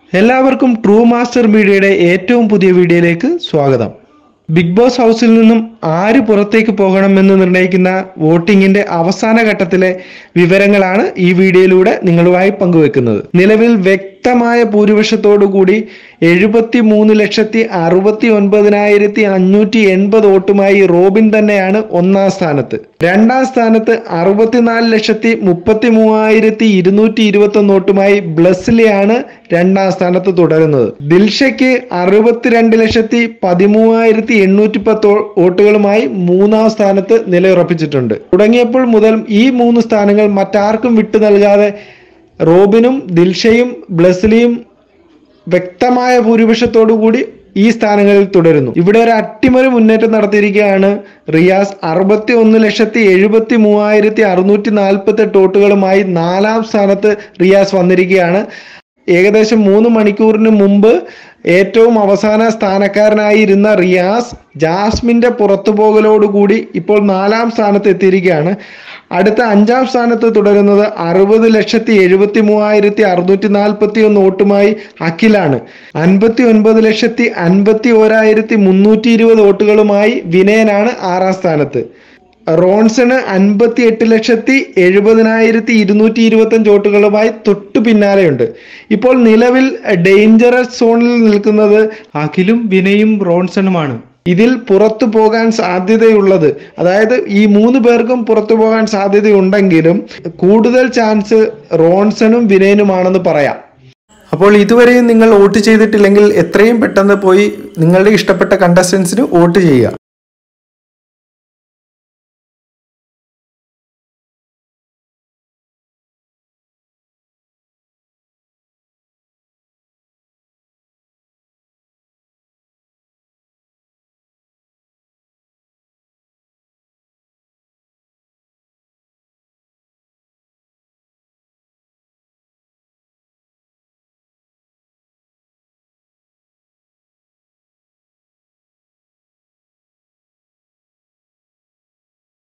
എല്ലാവർക്കും true master മീഡിയയുടെ ഏറ്റവും പുതിയ വീഡിയോയിലേക്ക് സ്വാഗതം ബിഗ് ബോസ് ഹൗസിൽ നിന്നും ആര് പുറത്തേക്ക് പോകണമെന്ന് നിർണ്ണയിക്കുന്ന വോട്ടിംഗിന്റെ അവസാന ഘട്ടത്തിലെ വിവരങ്ങളാണ് ഈ വീഡിയോയിലൂടെ നിങ്ങളുമായി പങ്കുവെക്കുന്നത് നിലവിൽ വ്യക്തമായ ഭൂരിപക്ഷത്തോടു കൂടി എഴുപത്തി മൂന്ന് ലക്ഷത്തി അറുപത്തി ഒൻപതിനായിരത്തി അഞ്ഞൂറ്റി എൺപത് വോട്ടുമായി റോബിൻ തന്നെയാണ് ഒന്നാം സ്ഥാനത്ത് രണ്ടാം സ്ഥാനത്ത് അറുപത്തിനാല് ലക്ഷത്തി മുപ്പത്തി മൂവായിരത്തി ഇരുന്നൂറ്റി ഇരുപത്തി ഒന്ന് വോട്ടുമായി ബ്ലസ്ലിയാണ് രണ്ടാം സ്ഥാനത്ത് തുടരുന്നത് ദിൽഷയ്ക്ക് അറുപത്തിരണ്ട് ലക്ഷത്തി പതിമൂവായിരത്തി എണ്ണൂറ്റി പത്ത് വോട്ടുകളുമായി മൂന്നാം സ്ഥാനത്ത് നിലയുറപ്പിച്ചിട്ടുണ്ട് തുടങ്ങിയപ്പോൾ മുതൽ ഈ മൂന്ന് സ്ഥാനങ്ങൾ മറ്റാർക്കും വിട്ടു നൽകാതെ റോബിനും ദിൽഷയും ബ്ലസ്ലിയും വ്യക്തമായ ഭൂരിപക്ഷത്തോടു കൂടി ഈ സ്ഥാനങ്ങളിൽ തുടരുന്നു ഇവിടെ ഒരു അട്ടിമറി മുന്നേറ്റം നടത്തിയിരിക്കുകയാണ് റിയാസ് അറുപത്തി ഒന്ന് ലക്ഷത്തി എഴുപത്തി മൂവായിരത്തി അറുന്നൂറ്റി നാൽപ്പത്തി എട്ട് വോട്ടുകളുമായി നാലാം സ്ഥാനത്ത് റിയാസ് വന്നിരിക്കുകയാണ് ഏകദേശം മൂന്ന് മണിക്കൂറിന് മുമ്പ് ഏറ്റവും അവസാന സ്ഥാനക്കാരനായിരുന്ന റിയാസ് ജാസ്മിന്റെ പുറത്തുപോകലോടുകൂടി ഇപ്പോൾ നാലാം സ്ഥാനത്ത് എത്തിയിരിക്കുകയാണ് അടുത്ത അഞ്ചാം സ്ഥാനത്ത് തുടരുന്നത് അറുപത് ലക്ഷത്തി എഴുപത്തി മൂവായിരത്തി അറുന്നൂറ്റി നാൽപ്പത്തി ഒന്ന് വോട്ടുമായി അഖിലാണ് അൻപത്തി ഒൻപത് ലക്ഷത്തി അൻപത്തി ഓരായിരത്തി മുന്നൂറ്റി ഇരുപത് വോട്ടുകളുമായി വിനയനാണ് ആറാം സ്ഥാനത്ത് റോൺസണ് അൻപത്തി എട്ട് ലക്ഷത്തി എഴുപതിനായിരത്തി ഇരുന്നൂറ്റി ഇരുപത്തഞ്ച് വോട്ടുകളുമായി തൊട്ടു പിന്നാലെയുണ്ട് ഇപ്പോൾ നിലവിൽ ഡേഞ്ചറസ് സോണിൽ നിൽക്കുന്നത് അഖിലും വിനയും റോൺസണുമാണ് ഇതിൽ പുറത്തു പോകാൻ സാധ്യതയുള്ളത് അതായത് ഈ മൂന്ന് പേർക്കും പുറത്തു പോകാൻ സാധ്യതയുണ്ടെങ്കിലും കൂടുതൽ ചാൻസ് റോൺസണും വിനയനുമാണെന്ന് പറയാം അപ്പോൾ ഇതുവരെയും നിങ്ങൾ വോട്ട് ചെയ്തിട്ടില്ലെങ്കിൽ എത്രയും പെട്ടെന്ന് പോയി നിങ്ങളുടെ ഇഷ്ടപ്പെട്ട കണ്ടസ്റ്റൻസിന് വോട്ട് ചെയ്യുക